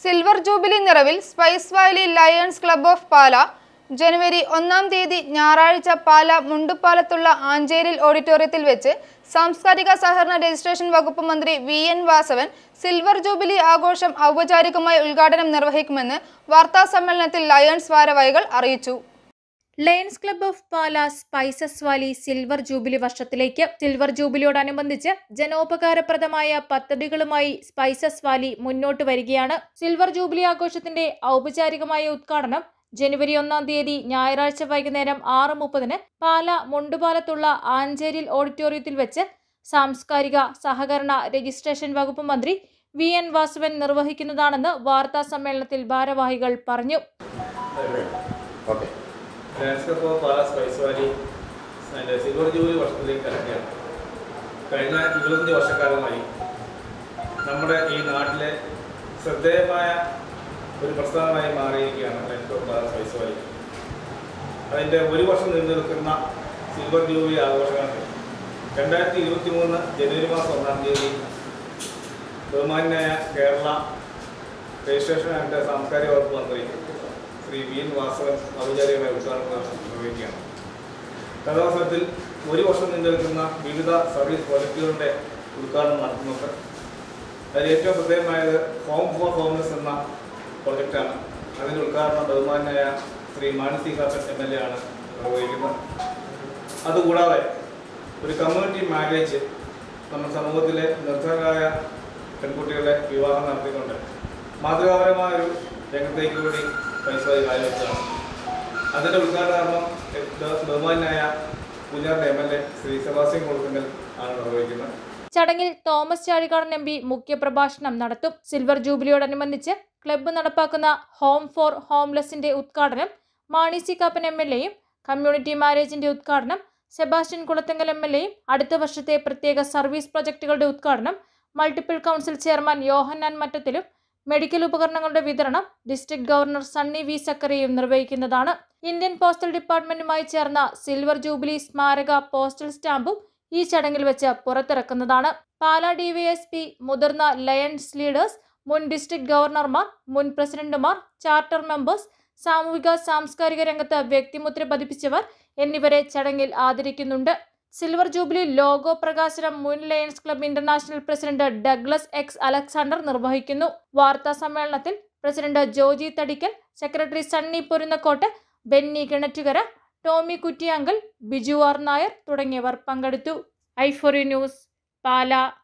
silver jubilee നിറവിൽ spice valley lions club of Pala ജനുവരി ഒന്നാം തീയതി ഞായറാഴ്ച പാല മുണ്ടുപാലത്തുള്ള ആഞ്ചേരിൽ ഓഡിറ്റോറിയത്തിൽ വെച്ച് സാംസ്കാരിക സഹകരണ രജിസ്ട്രേഷൻ വകുപ്പ് മന്ത്രി V N Vasavan silver jubilee ആഘോഷം ഔപചാരികമായി ഉദ്ഘാടനം നിർവഹിക്കുമെന്ന് വാർത്താ സമ്മേളനത്തിൽ ലയൺസ് ഭാരവാഹികൾ അറിയിച്ചു lions club of Pala spices valley silver jubilee വർഷത്തിലേക്ക് സിൽവർ ജൂബിലിയോടനുബന്ധിച്ച് ജനോപകാരപ്രദമായ പദ്ധതികളുമായി സ്പൈസസ് വാലി മുന്നോട്ട് വരികയാണ് സിൽവർ ജൂബിലി ആഘോഷത്തിന്റെ ഔപചാരികമായ ഉദ്ഘാടനം ജനുവരി ഒന്നാം തീയതി ഞായറാഴ്ച വൈകുന്നേരം ആറ് മുപ്പതിന് പാല മുണ്ടുപാലത്തുള്ള ആഞ്ചേരിൽ ഓഡിറ്റോറിയത്തിൽ വെച്ച് സാംസ്കാരിക സഹകരണ രജിസ്ട്രേഷൻ വകുപ്പ് മന്ത്രി വി എൻ വാസവൻ നിർവഹിക്കുന്നതാണെന്ന് വാർത്താ സമ്മേളനത്തിൽ ഭാരവാഹികൾ പറഞ്ഞു okay landscape of Pala spice valley അതിൻ്റെ സിൽവർ ജൂബിലി വർഷത്തിലേക്ക് കടക്കുകയാണ് കഴിഞ്ഞ ഇരുപത്തഞ്ച് വർഷക്കാലമായി നമ്മുടെ ഈ നാട്ടിലെ ശ്രദ്ധേയമായ ഒരു പ്രസ്ഥാനമായി മാറിയിരിക്കുകയാണ് landscape of Pala spice valley അതിൻ്റെ ഒരു വർഷം നീണ്ടു നിൽക്കുന്ന സിൽവർ ജൂബിലി ആഘോഷങ്ങൾക്ക് രണ്ടായിരത്തി ഇരുപത്തി മൂന്ന് ജനുവരി മാസം ഒന്നാം തീയതി ബഹുമാന്യായ കേരള രജിസ്ട്രേഷൻ ആൻഡ് സാംസ്കാരിക വകുപ്പ് മന്ത്രി ശ്രീ വി എൻ വാസവൻ ഔപചാരികമായി ഉദ്ഘാടനം നിർവഹിക്കുകയാണ് കഥാവസരത്തിൽ ഒരു വർഷം നീണ്ടു നിൽക്കുന്ന വിവിധ സർവീസ് പ്രോജക്റ്റുകളുടെ ഉദ്ഘാടനം നടത്തുന്നുണ്ട് അതിൽ ഏറ്റവും ശ്രദ്ധേയമായത് ഹോം ഫോർ ഹോംലെസ് എന്ന പ്രോജക്റ്റാണ് അതിൻ്റെ ഉദ്ഘാടനം ബഹുമാനായ Shri Mani C Kappan M L A ആണ് നിർവഹിക്കുന്നത് അതുകൂടാതെ ഒരു കമ്മ്യൂണിറ്റി മാരേജ് നമ്മുടെ സമൂഹത്തിലെ നിർദ്ധനരായ പെൺകുട്ടികളെ വിവാഹം നടത്തിക്കൊണ്ട് മാതൃകാപരമായ ഒരു രംഗത്തേക്ക് കൂടി പരിശോധന കാഴ്ചവെച്ചതാണ് അതിൻ്റെ ഉദ്ഘാടനം ബഹുമാനായ കുഞ്ഞാറിൻ്റെ M L A Shri Sebastian കൊടുക്കൽ ആണ് നിർവഹിക്കുന്നത് ചടങ്ങിൽ തോമസ് ചാഴികാടൻ എം പി മുഖ്യപ്രഭാഷണം നടത്തും സിൽവർ ജൂബിലിയോടനുബന്ധിച്ച് ക്ലബ്ബ് നടപ്പാക്കുന്ന ഹോം ഫോർ ഹോംലെസിന്റെ ഉദ്ഘാടനം Mani C Kappan M L എയും കമ്മ്യൂണിറ്റി മാരേജിന്റെ ഉദ്ഘാടനം സെബാസ്റ്റ്യൻ കുളത്തങ്കൽ എം എൽ എയും അടുത്ത വർഷത്തെ പ്രത്യേക സർവീസ് പ്രൊജക്ടുകളുടെ ഉദ്ഘാടനം മൾട്ടിപ്പിൾ കൗൺസിൽ ചെയർമാൻ യോഹന്നാൻ മറ്റത്തിലും മെഡിക്കൽ ഉപകരണങ്ങളുടെ വിതരണം ഡിസ്ട്രിക്ട് ഗവർണർ സണ്ണി വി സക്കറിയും നിർവഹിക്കുന്നതാണ് ഇന്ത്യൻ പോസ്റ്റൽ ഡിപ്പാർട്ട്മെന്റുമായി ചേർന്ന സിൽവർ ജൂബിലി സ്മാരക പോസ്റ്റൽ സ്റ്റാമ്പും ഈ ചടങ്ങിൽ വെച്ച് പുറത്തിറക്കുന്നതാണ് പാലാ ഡിവൈഎസ്പി മുതിർന്ന ലയൺസ് ലീഡേഴ്സ് മുൻ ഡിസ്ട്രിക്ട് ഗവർണർമാർ മുൻ പ്രസിഡന്റുമാർ ചാർട്ടർ മെമ്പേഴ്സ് സാമൂഹിക സാംസ്കാരിക രംഗത്ത് വ്യക്തിമുദ്ര പതിപ്പിച്ചവർ എന്നിവരെ ചടങ്ങിൽ ആദരിക്കുന്നുണ്ട് സിൽവർ ജൂബിലി ലോഗോ പ്രകാശനം മുൻ lions club international president Douglas X Alexander നിർവഹിക്കുന്നു വാർത്താ സമ്മേളനത്തിൽ president Joji Thadikkal secretary Sunny Porunnakottu Benny Kinattukara Tomy Kuttiyankal Biju R Nair തുടങ്ങിയവർ പങ്കെടുത്തു ഐഫോറി ന്യൂസ് പാല